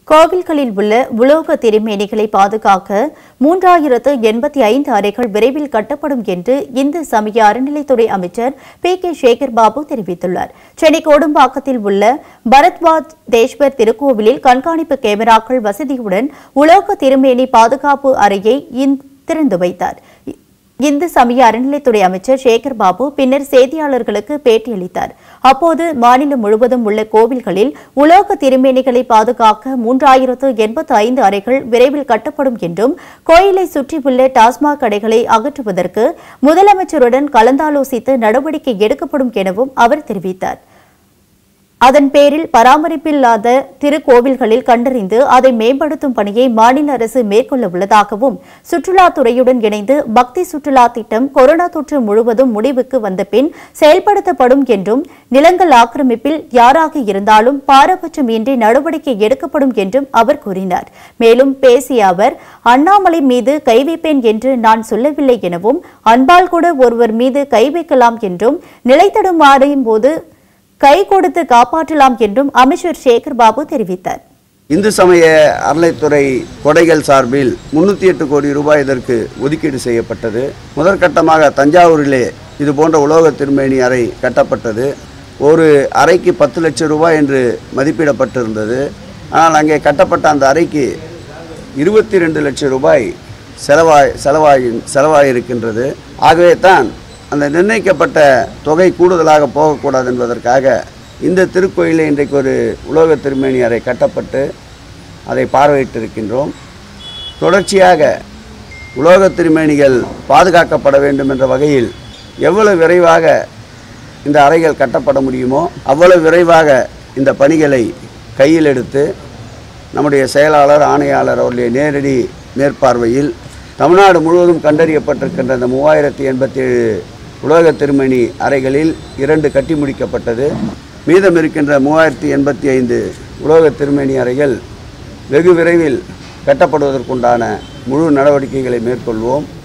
கோவில்களில் உள்ள உலோக திருமேனிகளை பாதுகாக்க மூன்றாயிரத்து எண்பத்தி ஐந்து அறைகள் விரைவில் கட்டப்படும் என்று இந்து சமய அறநிலைத்துறை அமைச்சர் பி கே சேகர் பாபு தெரிவித்துள்ளார் சென்னை கோடம்பாக்கத்தில் உள்ள பரத்வாஜ் தேஷ்வர் திருக்கோவிலில் கண்காணிப்பு கேமராக்கள் வசதியுடன் உலோக திருமேனி பாதுகாப்பு அறையை இந்- திறந்து வைத்தார் இந்து சமய அறநிலைத்துறை அமைச்சர் சேகர் பாபு பின்னர் செய்தியாளர்களுக்கு பேட்டியளித்தார் அப்போது மாநிலம் முழுவதும் உள்ள கோவில்களில் உலோக திருமேனிகளை பாதுகாக்க மூன்றாயிரத்து எண்பத்து ஐந்து அறைகள் விரைவில் கட்டப்படும் என்றும் கோயிலை சுற்றியுள்ள டாஸ்மாக் கடைகளை அகற்றுவதற்கு முதலமைச்சருடன் கலந்தாலோசித்து நடவடிக்கை எடுக்கப்படும் எனவும் அவர் தெரிவித்தார் அதன் பேரில் பராமரிப்பில்லாத திருக்கோவில்களில் கண்டறிந்து அதை மேம்படுத்தும் பணியை மாநில அரசு மேற்கொள்ள உள்ளதாகவும் சுற்றுலாத்துறையுடன் இணைந்து பக்தி சுற்றுலா திட்டம் கொரோனா தொற்று முழுவதும் முடிவுக்கு வந்த பின் செயல்படுத்தப்படும் என்றும் நிலங்கள் ஆக்கிரமிப்பில் யாராக இருந்தாலும் பாரபட்சமின்றி நடவடிக்கை எடுக்கப்படும் என்றும் அவர் கூறினார் மேலும் பேசிய அவர் அண்ணாமலை மீது கை வைப்பேன் என்று நான் சொல்லவில்லை எனவும் அன்பால் கூட ஒருவர் மீது கை வைக்கலாம் என்றும் நிலைத்தடுமாறும் போது கை கொடுத்து காப்பாற்றலாம் என்றும் அமைச்சர் சேகர் பாபு தெரிவித்தார் இந்து சமய அறநிலைத்துறை கொடைகள் சார்பில் முன்னூற்றி எட்டு கோடி ரூபாய் இதற்கு ஒதுக்கீடு செய்யப்பட்டது முதற்கட்டமாக தஞ்சாவூரிலே இது போன்ற உலோக திருமேனி அறை கட்டப்பட்டது ஒரு அறைக்கு பத்து லட்சம் ரூபாய் என்று மதிப்பிடப்பட்டிருந்தது ஆனால் அங்கே கட்டப்பட்ட அந்த அறைக்கு இருபத்தி ரெண்டு லட்சம் ரூபாய் செலவாய் செலவாய் செலவாயிருக்கின்றது ஆகவே தான் அந்த நிர்ணயிக்கப்பட்ட தொகை கூடுதலாக போகக்கூடாது என்பதற்காக இந்த திருக்கோயிலில் இன்றைக்கு ஒரு உலோக திருமேனி அறை கட்டப்பட்டு அதை பார்வையிட்டிருக்கின்றோம் தொடர்ச்சியாக உலோக திருமேனிகள் பாதுகாக்கப்பட வேண்டும் என்ற வகையில் எவ்வளவு விரைவாக இந்த அறைகள் கட்டப்பட முடியுமோ அவ்வளவு விரைவாக இந்த பணிகளை கையில் எடுத்து நம்முடைய செயலாளர் ஆணையாளர் அவருடைய நேரடி மேற்பார்வையில் தமிழ்நாடு முழுவதும் கண்டறியப்பட்டிருக்கின்ற இந்த மூவாயிரத்தி எண்பத்தி ஏழு உலோக திருமணி அறைகளில் இரண்டு கட்டி முடிக்கப்பட்டது மீதம் இருக்கின்ற மூவாயிரத்தி எண்பத்தி ஐந்து உலோக திருமணி அறைகள் வெகு விரைவில் கட்டப்படுவதற்குண்டான முழு நடவடிக்கைகளை மேற்கொள்வோம்